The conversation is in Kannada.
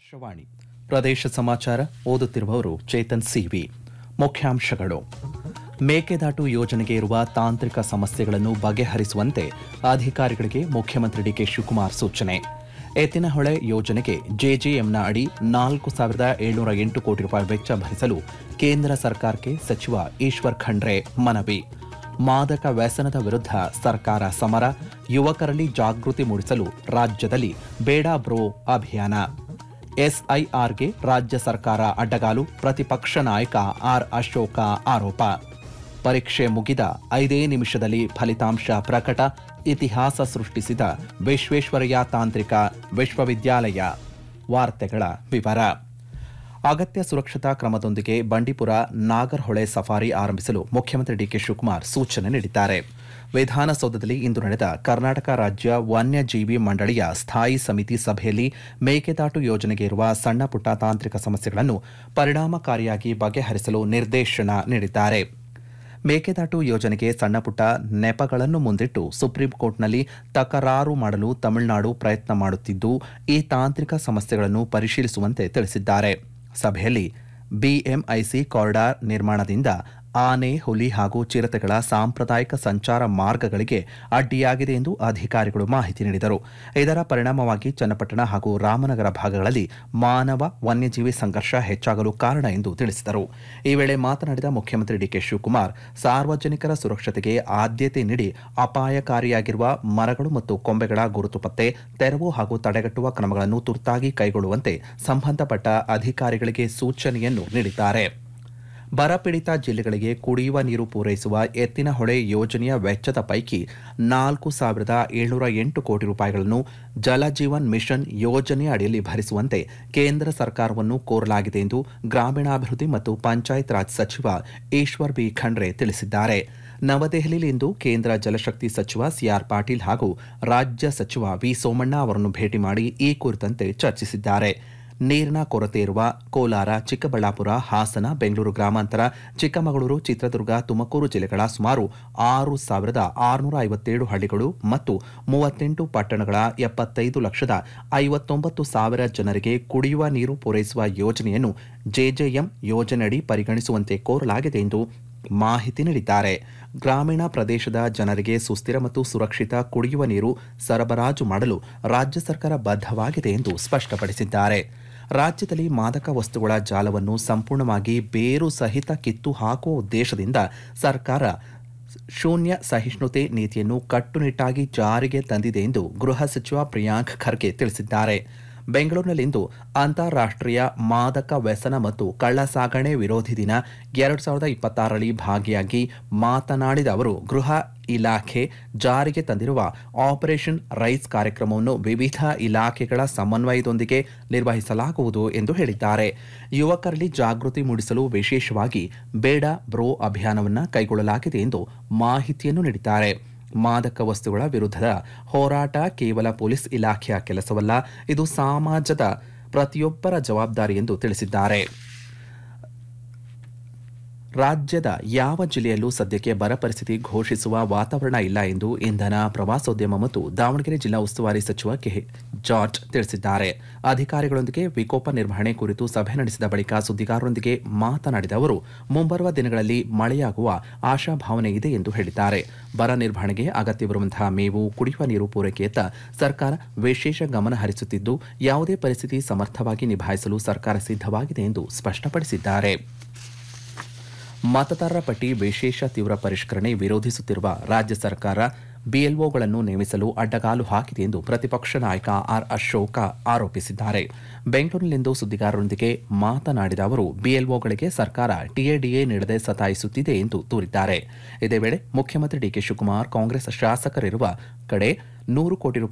ಆಕಾಶವಾಣಿ ಪ್ರದೇಶ ಸಮಾಚಾರ ಓದುತ್ತಿರುವವರು ಚೇತನ್ ಸಿವಿ ಮುಖ್ಯಾಂಶಗಳು ಮೇಕೆದಾಟು ಯೋಜನೆಗೆ ಇರುವ ತಾಂತ್ರಿಕ ಸಮಸ್ಯೆಗಳನ್ನು ಬಗೆಹರಿಸುವಂತೆ ಅಧಿಕಾರಿಗಳಿಗೆ ಮುಖ್ಯಮಂತ್ರಿ ಡಿಕೆ ಶಿವಕುಮಾರ್ ಸೂಚನೆ ಎತ್ತಿನಹೊಳೆ ಯೋಜನೆಗೆ ಜೆಜೆಎಂನ ಅಡಿ ನಾಲ್ಕು ಸಾವಿರದ ಏಳ್ನೂರ ಎಂಟು ಕೋಟಿ ರೂಪಾಯಿ ವೆಚ್ಚ ಭರಿಸಲು ಕೇಂದ್ರ ಸರ್ಕಾರಕ್ಕೆ ಸಚಿವ ಈಶ್ವರ್ ಖಂಡ್ರೆ ಮನವಿ ಮಾದಕ ವ್ಯಸನದ ವಿರುದ್ಧ ಸರ್ಕಾರ ಸಮರ ಯುವಕರಲ್ಲಿ ಜಾಗೃತಿ ಮೂಡಿಸಲು ರಾಜ್ಯದಲ್ಲಿ ಬೇಡ ಬ್ರೋ ಅಭಿಯಾನ ಎಸ್ಐಆರ್ಗೆ ರಾಜ್ಯ ಸರ್ಕಾರ ಅಡ್ಡಗಾಲು ಪ್ರತಿಪಕ್ಷ ನಾಯಕ ಆರ್ ಅಶೋಕ ಆರೋಪ ಪರೀಕ್ಷೆ ಮುಗಿದ ಐದೇ ನಿಮಿಷದಲ್ಲಿ ಫಲಿತಾಂಶ ಪ್ರಕಟ ಇತಿಹಾಸ ಸೃಷ್ಟಿಸಿದ ವಿಶ್ವೇಶ್ವರಯ್ಯ ತಾಂತ್ರಿಕ ವಿಶ್ವವಿದ್ಯಾಲಯ ವಾರ್ತೆಗಳ ವಿವರ ಅಗತ್ಯ ಸುರಕ್ಷತಾ ಕ್ರಮದೊಂದಿಗೆ ಬಂಡೀಪುರ ನಾಗರ್ಹೊಳೆ ಸಫಾರಿ ಆರಂಭಿಸಲು ಮುಖ್ಯಮಂತ್ರಿ ಡಿಕೆ ಶಿವಕುಮಾರ್ ಸೂಚನೆ ನೀಡಿದ್ದಾರೆ ವಿಧಾನಸೌಧದಲ್ಲಿ ಇಂದು ನಡೆದ ಕರ್ನಾಟಕ ರಾಜ್ಯ ವನ್ಯಜೀವಿ ಮಂಡಳಿಯ ಸ್ಥಾಯಿ ಸಮಿತಿ ಸಭೆಯಲ್ಲಿ ಮೇಕೆದಾಟು ಯೋಜನೆಗೆ ಇರುವ ಸಣ್ಣ ಪುಟ್ಟ ತಾಂತ್ರಿಕ ಸಮಸ್ಯೆಗಳನ್ನು ಪರಿಣಾಮಕಾರಿಯಾಗಿ ಬಗೆಹರಿಸಲು ನಿರ್ದೇಶನ ನೀಡಿದ್ದಾರೆ ಮೇಕೆದಾಟು ಯೋಜನೆಗೆ ಸಣ್ಣಪುಟ್ಟ ನೆಪಗಳನ್ನು ಮುಂದಿಟ್ಟು ಸುಪ್ರೀಂ ಕೋರ್ಟ್ನಲ್ಲಿ ತಕರಾರು ಮಾಡಲು ತಮಿಳುನಾಡು ಪ್ರಯತ್ನ ಮಾಡುತ್ತಿದ್ದು ಈ ತಾಂತ್ರಿಕ ಸಮಸ್ಯೆಗಳನ್ನು ಪರಿಶೀಲಿಸುವಂತೆ ತಿಳಿಸಿದ್ದಾರೆ ಸಭೆಯಲ್ಲಿ ಬಿಎಂಐಸಿ ಕಾರಿಡಾರ್ ನಿರ್ಮಾಣದಿಂದ ಆನೆ ಹುಲಿ ಹಾಗೂ ಚಿರತೆಗಳ ಸಾಂಪ್ರದಾಯಿಕ ಸಂಚಾರ ಮಾರ್ಗಗಳಿಗೆ ಅಡ್ಡಿಯಾಗಿದೆ ಎಂದು ಅಧಿಕಾರಿಗಳು ಮಾಹಿತಿ ನೀಡಿದರು ಇದರ ಪರಿಣಾಮವಾಗಿ ಚನ್ನಪಟ್ಟಣ ಹಾಗೂ ರಾಮನಗರ ಭಾಗಗಳಲ್ಲಿ ಮಾನವ ವನ್ಯಜೀವಿ ಸಂಘರ್ಷ ಹೆಚ್ಚಾಗಲು ಕಾರಣ ಎಂದು ತಿಳಿಸಿದರು ಈ ವೇಳೆ ಮಾತನಾಡಿದ ಮುಖ್ಯಮಂತ್ರಿ ಡಿಕೆ ಶಿವಕುಮಾರ್ ಸಾರ್ವಜನಿಕರ ಸುರಕ್ಷತೆಗೆ ಆದ್ಯತೆ ನೀಡಿ ಅಪಾಯಕಾರಿಯಾಗಿರುವ ಮರಗಳು ಮತ್ತು ಕೊಂಬೆಗಳ ಗುರುತು ಪತ್ತೆ ತೆರವು ಹಾಗೂ ತಡೆಗಟ್ಟುವ ಕ್ರಮಗಳನ್ನು ತುರ್ತಾಗಿ ಕೈಗೊಳ್ಳುವಂತೆ ಸಂಬಂಧಪಟ್ಟ ಅಧಿಕಾರಿಗಳಿಗೆ ಸೂಚನೆಯನ್ನು ನೀಡಿದ್ದಾರೆ ಬರಪೀಡಿತ ಜಿಲ್ಲೆಗಳಿಗೆ ಕುಡಿಯುವ ನೀರು ಪೂರೈಸುವ ಎತ್ತಿನಹೊಳೆ ಯೋಜನೆಯ ವೆಚ್ಚದ ಪೈಕಿ ನಾಲ್ಕು ಸಾವಿರದ ಏಳ್ನೂರ ಎಂಟು ಕೋಟಿ ರೂಪಾಯಿಗಳನ್ನು ಜಲಜೀವನ್ ಮಿಷನ್ ಯೋಜನೆಯ ಅಡಿಯಲ್ಲಿ ಭರಿಸುವಂತೆ ಕೇಂದ್ರ ಸರ್ಕಾರವನ್ನು ಕೋರಲಾಗಿದೆ ಎಂದು ಗ್ರಾಮೀಣಾಭಿವೃದ್ಧಿ ಮತ್ತು ಪಂಚಾಯತ್ ರಾಜ್ ಸಚಿವ ಈಶ್ವರ್ ಬಿ ಖಂಡ್ರೆ ತಿಳಿಸಿದ್ದಾರೆ ನವದೆಹಲಿಯಲ್ಲಿಂದು ಕೇಂದ್ರ ಜಲಶಕ್ತಿ ಸಚಿವ ಸಿಆರ್ ಪಾಟೀಲ್ ಹಾಗೂ ರಾಜ್ಯ ಸಚಿವ ವಿ ಸೋಮಣ್ಣ ಅವರನ್ನು ಭೇಟಿ ಮಾಡಿ ಈ ಕುರಿತಂತೆ ಚರ್ಚಿಸಿದ್ದಾರೆ ನೀರಿನ ಕೊರತೆ ಇರುವ ಕೋಲಾರ ಚಿಕ್ಕಬಳ್ಳಾಪುರ ಹಾಸನ ಬೆಂಗಳೂರು ಗ್ರಾಮಾಂತರ ಚಿಕ್ಕಮಗಳೂರು ಚಿತ್ರದುರ್ಗ ತುಮಕೂರು ಜಿಲ್ಲೆಗಳ ಸುಮಾರು ಆರು ಸಾವಿರದ ಆರುನೂರ ಐವತ್ತೇಳು ಹಳ್ಳಿಗಳು ಮತ್ತು ಮೂವತ್ತೆಂಟು ಪಟ್ಟಣಗಳ ಎಪ್ಪತ್ತೈದು ಲಕ್ಷದ ಐವತ್ತೊಂಬತ್ತು ಸಾವಿರ ಜನರಿಗೆ ಕುಡಿಯುವ ನೀರು ಪೂರೈಸುವ ಯೋಜನೆಯನ್ನು ಜೆಜೆಎಂ ಯೋಜನೆಯಡಿ ಪರಿಗಣಿಸುವಂತೆ ಕೋರಲಾಗಿದೆ ಎಂದು ಮಾಹಿತಿ ನೀಡಿದ್ದಾರೆ ಗ್ರಾಮೀಣ ಪ್ರದೇಶದ ಜನರಿಗೆ ಸುಸ್ಥಿರ ಮತ್ತು ಸುರಕ್ಷಿತ ಕುಡಿಯುವ ನೀರು ಸರಬರಾಜು ಮಾಡಲು ರಾಜ್ಯ ಸರ್ಕಾರ ಬದ್ಧವಾಗಿದೆ ಎಂದು ಸ್ಪಷ್ಟಪಡಿಸಿದ್ದಾರೆ ರಾಜ್ಯದಲ್ಲಿ ಮಾದಕ ವಸ್ತುಗಳ ಜಾಲವನ್ನು ಸಂಪೂರ್ಣವಾಗಿ ಬೇರು ಸಹಿತ ಕಿತ್ತು ಹಾಕುವ ಉದ್ದೇಶದಿಂದ ಸರ್ಕಾರ ಶೂನ್ಯ ಸಹಿಷ್ಣುತೆ ನೀತಿಯನ್ನು ಕಟ್ಟುನಿಟ್ಟಾಗಿ ಜಾರಿಗೆ ತಂದಿದೆ ಎಂದು ಗೃಹ ಸಚಿವ ಪ್ರಿಯಾಂಕ್ ಖರ್ಗೆ ತಿಳಿಸಿದ್ದಾರೆ ಬೆಂಗಳೂರಿನಲ್ಲಿಂದು ಅಂತಾರಾಷ್ಟ್ರೀಯ ಮಾದಕ ವ್ಯಸನ ಮತ್ತು ಕಳ್ಳ ಸಾಗಣೆ ವಿರೋಧಿ ದಿನ ಎರಡು ಸಾವಿರದ ಇಪ್ಪತ್ತಾರರಲ್ಲಿ ಭಾಗಿಯಾಗಿ ಮಾತನಾಡಿದ ಅವರು ಗೃಹ ಇಲಾಖೆ ಜಾರಿಗೆ ತಂದಿರುವ ಆಪರೇಷನ್ ರೈಸ್ ಕಾರ್ಯಕ್ರಮವನ್ನು ವಿವಿಧ ಇಲಾಖೆಗಳ ಸಮನ್ವಯದೊಂದಿಗೆ ನಿರ್ವಹಿಸಲಾಗುವುದು ಎಂದು ಹೇಳಿದ್ದಾರೆ ಯುವಕರಲ್ಲಿ ಜಾಗೃತಿ ಮೂಡಿಸಲು ವಿಶೇಷವಾಗಿ ಬೇಡ ಬ್ರೋ ಅಭಿಯಾನವನ್ನು ಕೈಗೊಳ್ಳಲಾಗಿದೆ ಎಂದು ಮಾಹಿತಿಯನ್ನು ನೀಡಿದ್ದಾರೆ ಮಾದಕ ವಸ್ತುಗಳ ವಿರುದ್ಧದ ಹೋರಾಟ ಕೇವಲ ಪೊಲೀಸ್ ಇಲಾಖೆಯ ಕೆಲಸವಲ್ಲ ಇದು ಸಮಾಜದ ಪ್ರತಿಯೊಬ್ಬರ ಜವಾಬ್ದಾರಿ ಎಂದು ತಿಳಿಸಿದ್ದಾರೆ ರಾಜ್ಯದ ಯಾವ ಜಿಲ್ಲೆಯಲ್ಲೂ ಸದ್ಯಕ್ಕೆ ಬರ ಪರಿಸ್ಥಿತಿ ಘೋಷಿಸುವ ವಾತಾವರಣ ಇಲ್ಲ ಎಂದು ಇಂಧನ ಪ್ರವಾಸೋದ್ಯಮ ಮತ್ತು ದಾವಣಗೆರೆ ಜಿಲ್ಲಾ ಉಸ್ತುವಾರಿ ಸಚಿವ ಕೆ ಜಾರ್ಜ್ ತಿಳಿಸಿದ್ದಾರೆ ಅಧಿಕಾರಿಗಳೊಂದಿಗೆ ವಿಕೋಪ ನಿರ್ವಹಣೆ ಕುರಿತು ಸಭೆ ನಡೆಸಿದ ಬಳಿಕ ಸುದ್ದಿಗಾರರೊಂದಿಗೆ ಮಾತನಾಡಿದ ಅವರು ಮುಂಬರುವ ದಿನಗಳಲ್ಲಿ ಮಳೆಯಾಗುವ ಆಶಾಭಾವನೆ ಇದೆ ಎಂದು ಹೇಳಿದ್ದಾರೆ ಬರ ನಿರ್ವಹಣೆಗೆ ಅಗತ್ಯವಿರುವಂತಹ ಮೇವು ಕುಡಿಯುವ ನೀರು ಪೂರೈಕೆಯತ್ತ ಸರ್ಕಾರ ವಿಶೇಷ ಗಮನ ಹರಿಸುತ್ತಿದ್ದು ಯಾವುದೇ ಪರಿಸ್ಥಿತಿ ಸಮರ್ಥವಾಗಿ ನಿಭಾಯಿಸಲು ಸರ್ಕಾರ ಸಿದ್ಧವಾಗಿದೆ ಎಂದು ಸ್ಪಷ್ಟಪಡಿಸಿದ್ದಾರೆ ಮತದಾರರ ಪಟ್ಟಿ ವಿಶೇಷ ತೀವ್ರ ಪರಿಷ್ಕರಣೆ ವಿರೋಧಿಸುತ್ತಿರುವ ರಾಜ್ಯ ಸರ್ಕಾರ ಬಿಎಲ್ಒಗಳನ್ನು ನೇಮಿಸಲು ಅಡ್ಡಗಾಲು ಹಾಕಿದೆ ಎಂದು ಪ್ರತಿಪಕ್ಷ ನಾಯಕ ಆರ್ ಅಶೋಕ ಆರೋಪಿಸಿದ್ದಾರೆ ಬೆಂಗಳೂರಿನಲ್ಲಿಂದು ಸುದ್ದಿಗಾರರೊಂದಿಗೆ ಮಾತನಾಡಿದ ಅವರು ಬಿಎಲ್ಒಗಳಿಗೆ ಸರ್ಕಾರ ಟಿಎಡಿಎ ನೀಡದೆ ಸತಾಯಿಸುತ್ತಿದೆ ಎಂದು ದೂರಿದ್ದಾರೆ ಇದೇ ವೇಳೆ ಮುಖ್ಯಮಂತ್ರಿ ಡಿಕೆ ಶಿವಕುಮಾರ್ ಕಾಂಗ್ರೆಸ್ ಶಾಸಕರಿರುವ ಕಡೆ ನೂರು ಕೋಟಿ